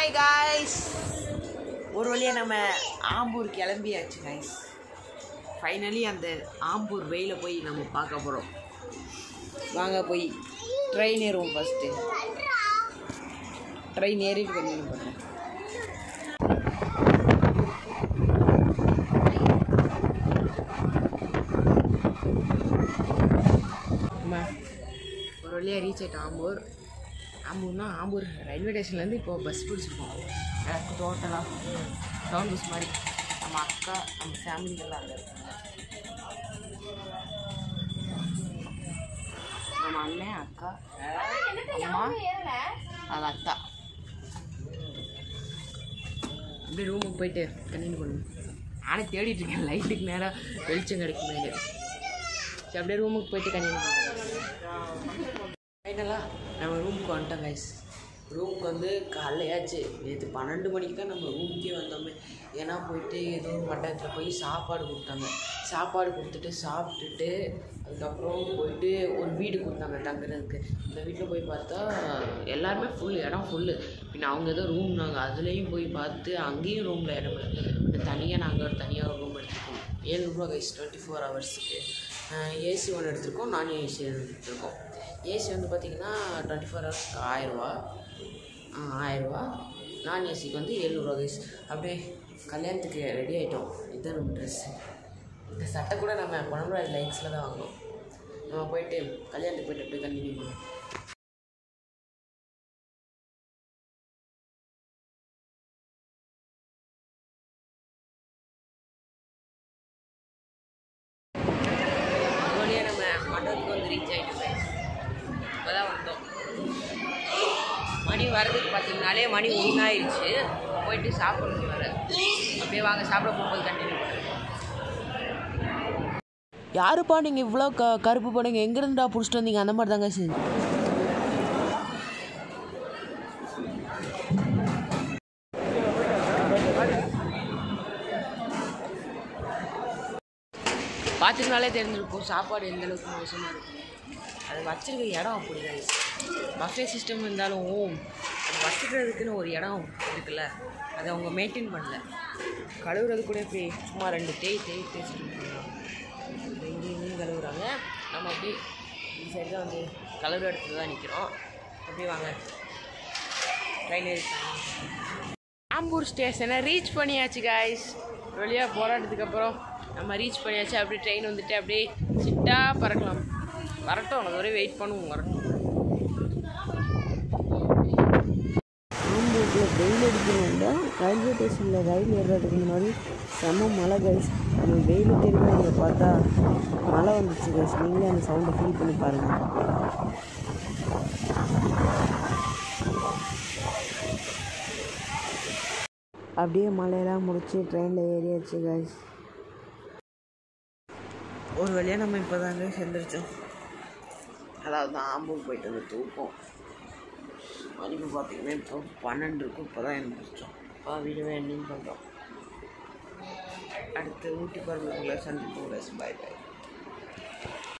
hi guys ஒரு வழியாக நம்ம ஆம்பூர் கிளம்பியாச்சு காய்ஸ் ஃபைனலி அந்த ஆம்பூர் வெயில போய் நம்ம பார்க்க போகிறோம் வாங்க போய் ட்ரெயின் ஏறுவோம் ஃபஸ்ட்டு ட்ரெயின் ஏறிட்டு கண்டினியூ பண்ணுறேன் அம்மா ஒரு வழியாக ரீச் ஆகிட்டோம் ஆம்பூர் ஆம்பூர்னா ஆம்பூர் ரயில்வே ஸ்டேஷன்லேருந்து இப்போ பஸ் பிடிச்சிருக்கோம் எனக்கு டோட்டலாக டவுன் பஸ் மாதிரி நம்ம அக்கா நம்ம ஃபேமிலிகள்லாம் அங்கே இருக்காங்க நம்ம அண்ணன் அக்கா அம்மா அது அத்தா அப்படியே ரூமுக்கு போயிட்டு கண்டினியூ பண்ணுவோம் நானே தேடிட்டு இருக்கேன் லைட்டுக்கு நேராக வெளிச்சம் கிடைக்குமே சரி அப்படியே ரூமுக்கு போயிட்டு கண்டினியூ பண்ணுவோம் ஃபைனலாக நம்ம ரூமுக்கு வந்துட்டோம் கைஸ் ரூமுக்கு வந்து காலையாச்சு நேற்று பன்னெண்டு மணிக்கு தான் நம்ம ரூமுக்கே வந்தோமே ஏன்னா போயிட்டு ஏதோ ஒரு மண்டபத்தில் போய் சாப்பாடு கொடுத்தாங்க சாப்பாடு கொடுத்துட்டு சாப்பிட்டுட்டு அதுக்கப்புறம் போயிட்டு ஒரு வீடு கொடுத்தாங்க தங்குறதுக்கு இந்த வீட்டில் போய் பார்த்தா எல்லாருமே ஃபுல் இடம் ஃபுல்லு பின்ன அவங்க ஏதோ ரூம் நாங்கள் அதுலேயும் போய் பார்த்து அங்கேயும் ரூமில் இடம் இல்லை தனியாக நாங்கள் ஒரு தனியாக ஒரு ரூம் எடுத்துருக்கோம் ஏழ்நூறுபா கைஸ் டுவெண்ட்டி ஃபோர் ஹவர்ஸுக்கு ஏசி ஒன்று எடுத்திருக்கோம் நான் ஏசி எடுத்திருக்கோம் ஏசி வந்து பார்த்திங்கன்னா டுவெண்ட்டி ஃபோர் ஹவர்ஸ்க்கு ஆயிரரூவா ஆயிரரூவா நான் ஏசிக்கு வந்து எழுநூறுவா கைஸ் அப்படியே கல்யாணத்துக்கு ரெடி ஆகிட்டோம் இதுதான் நம்ம ட்ரெஸ்ஸு இந்த சட்டை கூட நம்ம பொன்னமராஜ் லைக்ஸில் தான் வாங்கினோம் நம்ம போயிட்டு கல்யாணத்துக்கு போயிட்டு அப்படியே கண்டினியூ பண்ணுவோம் வழியாக நம்ம மண்டபத்துக்கு வந்து ரீச் ஆகிட்டோம் இப்போ தான் வந்தோம் மணி வர்றதுக்கு பார்த்தீங்கனாலே மணி ஒன்றாயிருச்சு போயிட்டு சாப்பிடணும் வர அப்படியே வாங்க சாப்பிட போகும்போது கண்டினியூ பண்ணுறேன் யாருப்பா நீங்கள் இவ்வளோ க கருப்பு படங்க எங்கேருந்துடா பிடிச்சிட்டு வந்தீங்க அந்த மாதிரி தாங்க செஞ்சு பார்த்துக்கனாலே தெரிஞ்சிருக்கும் சாப்பாடு எந்த அளவுக்கு மோசமாக இருக்கும் அது வச்சிருக்க இடம் அப்படி தான் பஃபே சிஸ்டம் இருந்தாலும் அது வச்சுக்கிறதுக்குன்னு ஒரு இடம் இருக்குல்ல அதை அவங்க மெயின்டைன் பண்ணல கழுவுறது கூட இப்படி சும்மா ரெண்டு தேய் தேய் தேய்ச்சிட்டு போயிடலாம் இங்கே இங்கேயும் கழுவுறாங்க நம்ம அப்படியே இந்த சைடு தான் வந்து கழுவுற இடத்துல தான் நிற்கிறோம் அப்படியே வாங்க ட்ரெயின் ஏறிட்டாங்க ஆம்பூர் ஸ்டேஷனை ரீச் பண்ணியாச்சு காய்ஸ் வழியாக போராட்டத்துக்கு அப்புறம் நம்ம ரீச் பண்ணியாச்சு அப்படியே ட்ரெயின் வந்துட்டு அப்படியே சிட்டாக பறக்கலாம் வரட்டும் அது வரை வெயிட் பண்ணுவோம் வரட்டும் ஆம்பூரில் வெயில் அடிக்கணும்னா ரயில்வே ஸ்டேஷனில் ரயில் ஏறுறதுக்கு முன்னாடி செம மழை கைஸ் நம்ம வெயில் தெரியும் இங்கே பார்த்தா மழை வந்துச்சு கைஸ் நீங்களே அந்த சவுண்டை ஃபீல் பண்ணி பாருங்கள் அப்படியே மழையெல்லாம் முடிச்சு ட்ரெயினில் ஏறியாச்சு கைஸ் ஒரு வழியாக நம்ம இப்போ தாங்க செஞ்சிருச்சோம் அதாவது ஆம்பூர் போயிட்டு வந்து தூக்கம் மணிக்கு பார்த்தீங்கன்னா இப்போ பன்னெண்டு இருக்கும் இப்போ தான் எழுந்திரிச்சோம் இப்போ வீடு எண்டிங் பண்ணுறோம் அடுத்து ஊட்டி பருவத்துக்குள்ளே சந்திப்போம் பாய் பாய்